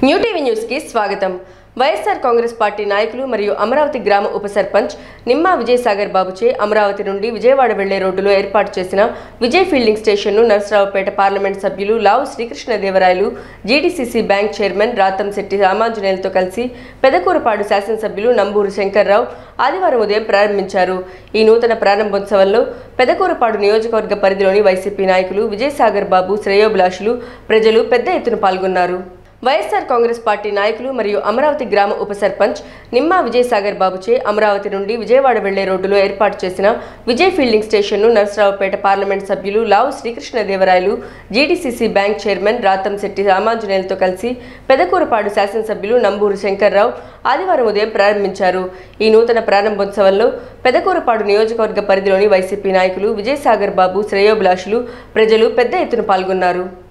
new TV news కి స్వాగతం YSR Congress party నాయకులు మరియు అమరావతి గ్రామ ఉప సర్పంచ్ నిమ్మా విజయసాగర్ బాబుచే అమరావతి నుండి విజయవాడ వెళ్లే రోడ్డులో ఏర్పాటు చేసిన విజయ్ ఫీల్డింగ్ స్టేషన్ను నరసరావుపేట పార్లమెంట్ సభ్యులు Lavu Srikrishnadevarayalu GDCC bank chairman Rathamsetty రామాంజనేయులతో కలిసి పెదకూరపాడు శాసనసభ్యులు నంబూరు శంకర్రావు ఆదివారం ఉదయం ప్రారంభించారు ఈ నూతన ప్రారంభోత్సవంలో పెదకూరపాడు నియోజకవర్గ పరిధిలోని వైసీపీ నాయకులు విజయసాగర్ బాబు శ్రేయోభిలాషులు ప్రజలు పెద్ద ఎత్తున పాల్గొన్నారు వైఎస్ఆర్ కాంగ్రెస్ పార్టీ నాయకులు మరియు అమరావతి గ్రామ ఉప సర్పంచ్ నిమ్మా విజయసాగర్ బాబుచే అమరావతి నుండి విజయవాడ వెళ్లే రోడ్డులో ఏర్పాటు చేసిన విజయ్ ఫీల్డింగ్ స్టేషన్ను నరసరావుపేట పార్లమెంట్ సభ్యులు Lavu Srikrishnadevarayalu GDCC bank chairman Rathamsetty రామాంజనేయులతో కలిసి పెదకూరపాడు శాసనసభ్యులు నంబూరు శంకర్రావు ఆదివారం ఉదయం ప్రారంభించారు ఈ నూతన ప్రారంభోత్సవంలో పెదకూరపాడు నియోజకవర్గ పరిధిలోని వైసీపీ నాయకులు విజయసాగర్ బాబు శ్రేయోభిలాషులు ప్రజలు పెద్ద ఎత్తున పాల్గొన్నారు